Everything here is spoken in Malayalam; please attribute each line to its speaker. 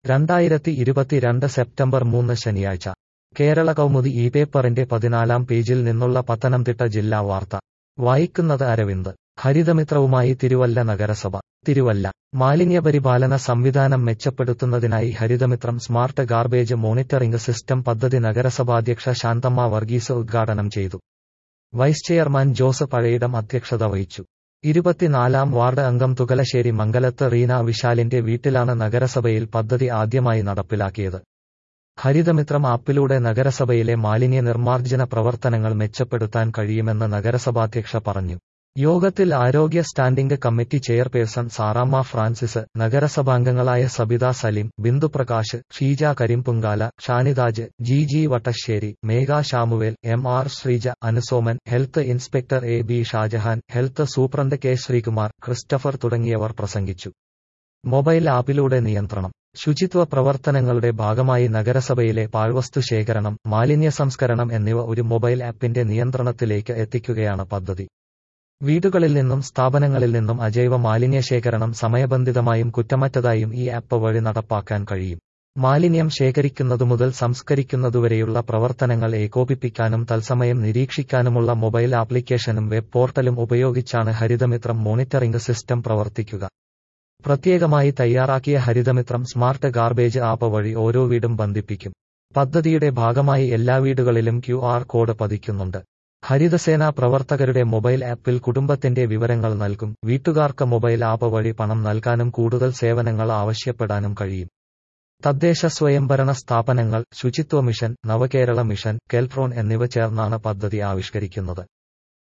Speaker 1: രണ്ടായിരത്തി ഇരുപത്തിരണ്ട് സെപ്റ്റംബർ മൂന്ന് ശനിയാഴ്ച കേരള കൗമുദി ഈ പേപ്പറിന്റെ പതിനാലാം പേജിൽ നിന്നുള്ള പത്തനംതിട്ട ജില്ലാ വാർത്ത വായിക്കുന്നത് അരവിന്ദ് ഹരിതമിത്രവുമായി തിരുവല്ല നഗരസഭ തിരുവല്ല മാലിന്യപരിപാലന സംവിധാനം മെച്ചപ്പെടുത്തുന്നതിനായി Harithamithram smart garbage monitoring system പദ്ധതി നഗരസഭാധ്യക്ഷ ശാന്തമ്മ വർഗീസ് ഉദ്ഘാടനം ചെയ്തു വൈസ് ചെയർമാൻ ജോസ് പഴയിടം അധ്യക്ഷത വഹിച്ചു ഇരുപത്തിനാലാം വാർഡ് അംഗം തുകലശ്ശേരി മംഗലത്ത് റീന വിശാലിന്റെ വീട്ടിലാണ് നഗരസഭയിൽ പദ്ധതി ആദ്യമായി നടപ്പിലാക്കിയത് ഹരിതമിത്രം ആപ്പിലൂടെ നഗരസഭയിലെ മാലിന്യ നിർമ്മാർജ്ജന പ്രവർത്തനങ്ങൾ മെച്ചപ്പെടുത്താൻ കഴിയുമെന്ന് നഗരസഭാധ്യക്ഷ പറഞ്ഞു യോഗത്തിൽ ആരോഗ്യ standing committee chairperson Saramma Francis നഗരസഭാംഗങ്ങളായ Sabitha Salim Binduprakash Sheeja Karimpunkala Shanithaj G G Vattasserry Megha Samuel M R Sreeja Anusoman health inspector A B Shajahan health superintendent K Sreekumar Christopher തുടങ്ങിയവർ പ്രസംഗിച്ചു മൊബൈൽ ആപ്പിലൂടെ നിയന്ത്രണം ശുചിത്വ പ്രവർത്തനങ്ങളുടെ ഭാഗമായി നഗരസഭയിലെ പാഴ്വസ്തു ശേഖരണം മാലിന്യ സംസ്കരണം എന്നിവ ഒരു മൊബൈൽ ആപ്പിന്റെ നിയന്ത്രണത്തിലേക്ക് എത്തിക്കുകയാണ് പദ്ധതി വീടുകളിൽ നിന്നും സ്ഥാപനങ്ങളിൽ നിന്നും അജൈവ മാലിന്യ ശേഖരണം സമയബന്ധിതമായും കുറ്റമറ്റതായും ഈ ആപ്പ് വഴി നടപ്പാക്കാൻ കഴിയും മാലിന്യം ശേഖരിക്കുന്നതു മുതൽ സംസ്കരിക്കുന്നതുവരെയുള്ള പ്രവർത്തനങ്ങൾ ഏകോപിപ്പിക്കാനും തത്സമയം നിരീക്ഷിക്കാനുമുള്ള മൊബൈൽ ആപ്ലിക്കേഷനും വെബ് പോർട്ടലും ഉപയോഗിച്ചാണ് ഹരിതമിത്രം മോണിറ്ററിംഗ് സിസ്റ്റം പ്രവർത്തിക്കുക പ്രത്യേകമായി തയ്യാറാക്കിയ ഹരിതമിത്രം സ്മാർട്ട് ഗാർബേജ് ആപ്പ് വഴി ഓരോ വീടും ബന്ധിപ്പിക്കും പദ്ധതിയുടെ ഭാഗമായി എല്ലാ വീടുകളിലും ക്യു ആർ കോഡ് പതിക്കുന്നുണ്ട് ഹരിതസേന പ്രവർത്തകരുടെ മൊബൈൽ ആപ്പിൽ കുടുംബത്തിന്റെ വിവരങ്ങൾ നൽകും വീട്ടുകാർക്ക് മൊബൈൽ ആപ്പ് വഴി പണം നൽകാനും കൂടുതൽ സേവനങ്ങൾ ആവശ്യപ്പെടാനും കഴിയും തദ്ദേശ സ്വയംഭരണ സ്ഥാപനങ്ങൾ ശുചിത്വ മിഷൻ നവകേരള മിഷൻ കെൽട്രോൺ എന്നിവ ചേർന്നാണ് പദ്ധതി ആവിഷ്കരിക്കുന്നത്